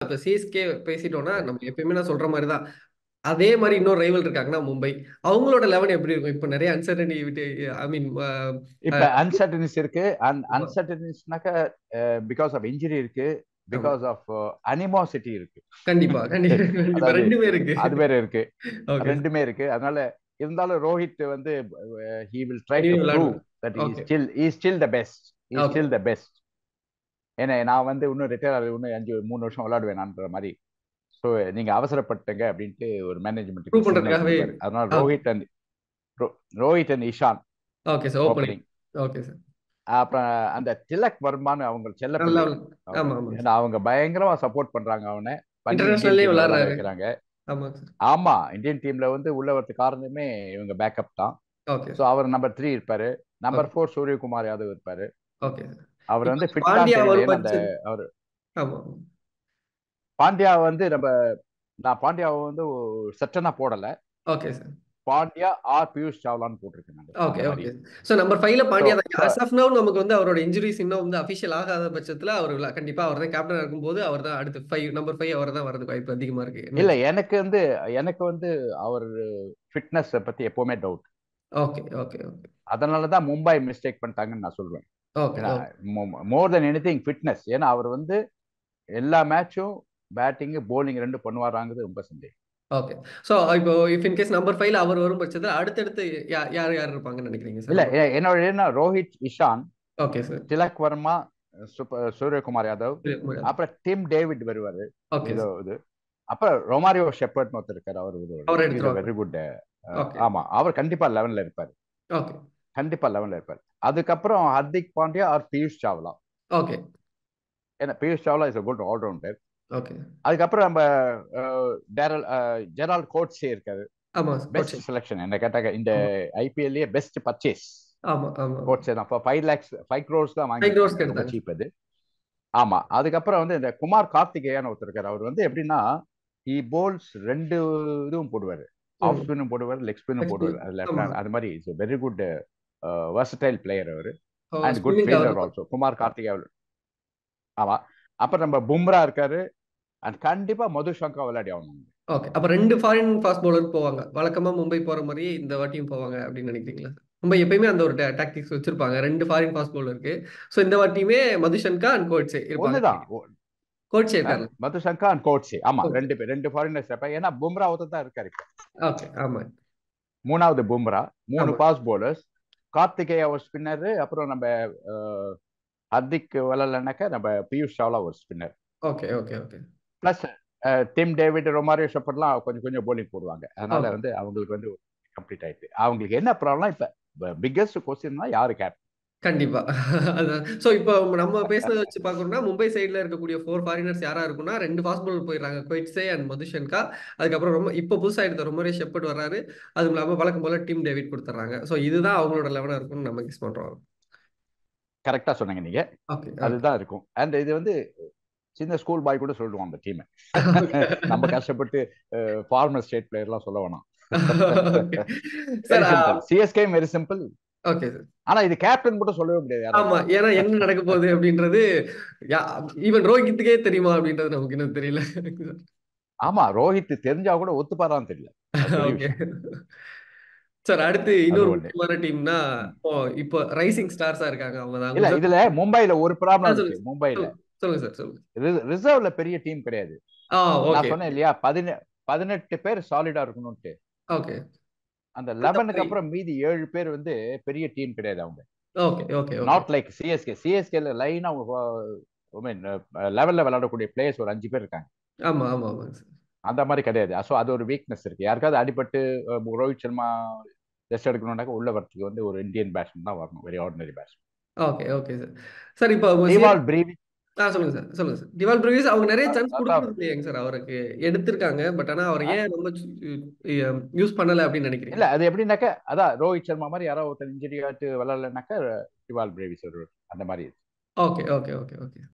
இப்ப சிஎஸ்கே பேசிட்டோம்னா நம்ம எப்பயுமே நான் சொல்ற மாதிரி தான் அதே மாதிரி இன்னொரு ரைவல் இருக்காங்கன்னா மும்பை அவங்களோட லெவன் எப்படி இருக்கும் இப்போ நிறைய அன்சர்டனி விட்டு ஐ மீன் இப்ப அன்சர்டனிஸ் இருக்கு அன்சர்டனிஸ்னாக்க பிகாஸ் ஆஃப் இன்ஜுரி இருக்கு பிகாஸ் ஆஃப் அனிமாசிட்டி இருக்கு கண்டிப்பா கண்டிப்பா கண்டிப்பா அதாவது ரெண்டுமே இருக்கு அது வேற இருக்கு ஓகே ரெண்டுமே இருக்கு அதனால இருந்தாலும் ரோஹித் வந்து ஹி வில் ட்ரை இனி டு ப்ரூவ் விளையாடுவார் that is okay still is still the best is okay still the best ஏன்னா நான் வந்து இன்னும் ரிட்டையர் ஆகி இன்னும் அஞ்சு மூணு வருஷம் விளையாடுவேனான்ற மாதிரி ஸோ நீங்க அவசரப்பட்டுங்க அப்படின்ட்டு ஒரு மேனேஜ்மெண்ட்டுக்கு ப்ரூவ் ஒரு சிக்னல் பண்றதுக்காகவே கொடுப்பாரு அதனால okay Rohit and Rohit and Ishan okay sir opening opening okay sir அப்புறம் அந்த திலக் வர்மான்னு அவங்க செல்ல நல்லா பிள்ளை விளை- ஆமா அவங்க ஆமா ஏன்னா அவங்க பயங்கரமா சப்போர்ட் பண்றாங்க அவனை பண்ணி இந்தியன் இன்டர்நேஷனல்லே டீம்ல விளையாட விளையாடுறாரு வைக்கிறாங்க ஆமா சார் ஆமா இந்தியன் டீம்ல வந்து உள்ள வரது காரணமே இவங்க பேக்கப் தான் ஓகே ஸோ அவர் நம்பர் த்ரீ இருப்பாரு number okay four Suryakumar Yadav இருப்பாரு ஓகே சார் அவர் இப்போ வந்து ஃபிட்டான்னு பாண்டியா தெரியல வரும் ஏன்னா அந்த பட்சம் அவர் ஆமா பாண்டியா வந்து நம்ம நான் பாண்டியாவை வந்து செட்டனா போடல okay sir Pandya or Piyush சாவ்லான்னு போட்டிருக்கேன் நான் ஓகே அந்த ஓகே மாதிரி ஸோ நம்பர் ஃபைவ்ல ஸோ பாண்டியா தான் அஸ் ஆஃப் நவ் நமக்கு வந்து அவரோட இன்ஜுரிஸ் இன்னும் வந்து அஃபிஷியல் ஆகாத பட்சத்தில் அவர் விளா- கண்டிப்பா அவர் தான் கேப்டன் இருக்கும்போது அவர் தான் அடுத்து ஃபைவ் நம்பர் ஃபைவ் அவர் தான் வரதுக்கு வாய்ப்பு அதிகமா இருக்கு என்ன இல்ல எனக்கு வந்து எனக்கு வந்து அவர் ஃபிட்னஸ் பத்தி எப்பவுமே டவுட் ஓகே ஓகே ஓகே அதனால தான் மும்பை மிஸ்டேக் பண்ணிட்டாங்கன்னு நான் சொல்றேன் ஓகே ஏன்னா okay more then any thing fitness ஏன்னா அவர் வந்து எல்லா மேட்சும் பேட்டிங் bowling ரெண்டு பண்ணுவாராங்கிறது ரொம்ப சந்தேகம் ஓகே ஸோ இப்போ இஃப் இன் கேஸ் நம்பர் ஃபைவ்ல அவர் வரும் பட்சத்தில் அடுத்தடுத்து யா- யார் யார் இருப்பாங்கன்னு நினைக்கிறீங்க சார் இல்ல நம்ம எ- என்னோட என்ன ரோஹித் இஷான் ஓகே சார் திலக் வர்மா சுப்ப- சூரியகுமார் யாதவ் அப்புறம் டிம் டேவிட் வருவாரு ஓகே இதோ இது அப்புறம் ரொமாரியோ ஷெப்பர்ட்னு ஒருத்தர் இருக்காரு அவர் அவர் இஸ் எடுத்துருவாங்க வெரி குட் ஓகே ஆமா அவர் கண்டிப்பா லெவன்ல இருப்பாரு ஓகே கண்டிப்பா லெவன்ல இருப்பாரு அதுக்கப்புறம் ஹர்திக் பாண்டியா ஆர் பியூஷ் சாவ்லா ஓகே ஏன்னா Piyush Chawla is a good allrounder okay அதுக்கப்புறம் நம்ம uh, Daryl uh, Gerald Coetzee இருக்காரு ஆமா பெஸ்ட் கோச்சே செலெக்ஷன் என்ன கேட்டாக்க இந்த ஆமா ஐபிஎல்லே பெஸ்ட் பர்ச்சேஸ் ஆமா ஆமா கோட்ஸே தான் ஃபைவ் லேக்ஸ் ஃபைவ் க்ரோர்ஸ் தான் ஃபைவ் க்ரோர்ஸ்க்கு வாங்கியிருக்காங்க ரொம்ப எடுத்தாங்க சீப் அது ஆமா அதுக்கப்புறம் வந்து இந்த குமார் கார்த்திகேயன் ஒருத்தர் இருக்காரு அவர் வந்து எப்படின்னா இ போல்ஸ் ரெண்டு இதுவும் போடுவாரு ஆஃப் ம் ஸ்பின்னும் போடுவார் லெக் ஸ்பின்னும் நெக்ஸ்ட் போடுவார் அது லெஃப்ட் ஆமா ஹேண்ட் அது மாதிரி it's very good versatile player அவர் and good spinning fielder cover also Kumar Karthikeyan ஆமா அப்புறம் நம்ம பும்ரா இருக்காரு அண்ட் கண்டிப்பா மது சங்கா விளையாடி ஆகணும் ஓகே அப்ப ரெண்டு ஃபாரின் ஃபாஸ்ட் பவுலர் போவாங்க வழக்கமா மும்பை போற மாதிரி இந்த வாட்டியும் போவாங்க அப்படின்னு நினைக்கிறீங்களா மும்பை எப்பயுமே அந்த ஒரு டாக்டிக்ஸ் வச்சிருப்பாங்க ரெண்டு ஃபாரின் ஃபாஸ்ட் பவுலருக்கு ஸோ இந்த வாட்டியுமே மதுஷன்கா அண்ட் கோட்ஸே இருப்பாங்க ஒண்ணுதான் கோட்ஸே இருக்காரு மது சங்கா அண்ட் கோட்ஸே ஆமா கோட்ஸே ரெண்டு பேர் ரெண்டு ஃபாரினர்ஸ் இருப்பாங்க ஏன்னா பும்ரா ஒருத்தர் தான் இருக்காரு இப்போ ஓகே ஆமா மூணாவது பும்ரா மூணு ஆமா பாஸ் போலர்ஸ் கார்த்திகேயா ஒரு ஸ்பின்னர் அப்புறம் நம்ம அஹ், ஹர்திக் விளையாடலனாக்கா நம்ம பியூஷ் சாவ்லா ஒரு spinner okay okay okay plus Tim David Romario ஷெப்பர்ட்லாம் கொஞ்சம் கொஞ்சம் bowling போடுவாங்க அதனால ஓகே வந்து அவங்களுக்கு வந்து கம்ப்ளீட் ஆயிடுது அவங்களுக்கு என்ன ப்ராப்ளம் இப்ப பிக்கஸ்ட் கொஸ்டின் தான் யாரு கேப் கண்டிப்பா அதான் ஸோ இப்போ நம்ம பேசுனதை வச்சு பார்க்கணும்னா மும்பை சைடில் இருக்கக்கூடிய ஃபோர் ஃபாரினர்ஸ் யாரா இருக்குன்னா ரெண்டு ஃபாஸ்ட் பவுலர் போயிடுறாங்க கொய்ட்ஸே அண்ட் மதுஷன்கா அதுக்கப்புறம் ரொம்ப இப்போ புதுசாக எடுத்த ரொம்பவே ஷெப்பர்ட் வர்றாரு அதுவும் இல்லாமல் வழக்கம் போல டீம் டேவிட் கொடுத்துட்றாங்க ஸோ இதுதான் அவங்களோட லெவனாக இருக்கும்னு நம்ம கெஸ் பண்ணுறோம் கரெக்டா சொன்னீங்க நீங்க ஓகே ஓகே அதுதான் இருக்கும் அண்ட் இது வந்து சின்ன ஸ்கூல் பாய் கூட சொல்லுவோம் அந்த டீமை நம்ம கஷ்டப்பட்டு ஃபார்மர் ஸ்டேட் பிளேயர்லாம் சொல்ல வேணாம் okay sir very simple CSK very simple okay sir ஆனா இது கேப்டன் கூட சொல்லவே முடியாது ஆமா யாராலையும் ஏன்னா என்ன நடக்க போகுது அப்படின்றது ஈவன் ரோஹித்துக்கே தெரியுமா அப்படின்றது நமக்கு இன்னும் தெரியல ஆமா ரோஹித் தெரிஞ்சா கூட ஒத்துப்பாரான்னு தெரியல அது பெரிய ஓகே விஷயம் சார் அடுத்து அது இன்னொரு ஒண்ணு முக்கியமான டீம்னா ம். இப்போ இப்போ ரைசிங் ஸ்டார்ஸா இருக்காங்க அவங்க தான் இல்ல குஜராத் இதுல மும்பைல ஒரு ஆ, ப்ராப்ளம் சொல்லுங்க இருக்கு மும்பைல சொல்லுங்க சொல்லுங்க சார் சொல்லுங்க ரிசர்வ்ல பெரிய டீம் கிடையாது ஆ நான் ஓகே சொன்னேன் இல்லையா பதினெ பதினெட்டு பேர் சாலிடா இருக்கணும்ட்டு ஓகே அந்த அந்த லெவனுக்கு மாதிரி அப்புறம் மீதி ஏழு பேர் வந்து பெரிய டீம் கிடையாது அவங்க okay okay okay not like CSK சிஎஸ்கேல லைனா மீன் லெவல்ல விளையாடக்கூடிய பிளேயர்ஸ் ஒரு அஞ்சு பேர் இருக்காங்க ஆமா ஆமா ஆமாங்க சார் அந்த மாதிரி கிடையாது ஸோ அது ஒரு வீக்னஸ் இருக்கு யாருக்காவது அடிபட்டு அஹ், ரோஹித் சர்மா ரெஸ்ட் எடுக்கணும்னாக்க உள்ள வரத்துக்கு வந்து ஒரு இந்தியன் பேட்ஸ்மேன் தான் வரணும் very ordinary batsman okay okay sir sir இப்போ டிவால் பிரீவி ஆ சொல்லுங்க சார் சொல்லுங்க சார் டிவால் பிரவிஸ் அவங்க நிறைய சான்ஸ் அதான் கொடுக்கறது இல்லையாங்க சார் அவருக்கு எடுத்திருக்காங்க பட் ஆனா அவர் ஏன் ரொம்ப யூஸ் பண்ணல அப்படின்னு நினைக்கிறீங்க இல்ல அது எப்படின்னாக்க அதான் ரோஹித் சர்மா மாதிரி யாரோ ஒருத்தர் இன்ஜுரி ஆட்டு விளையாடலனாக்க டிவால் பிரேவிஸ் ஒரு அந்த மாதிரி ஓகே ஓகே ஓகே ஓகே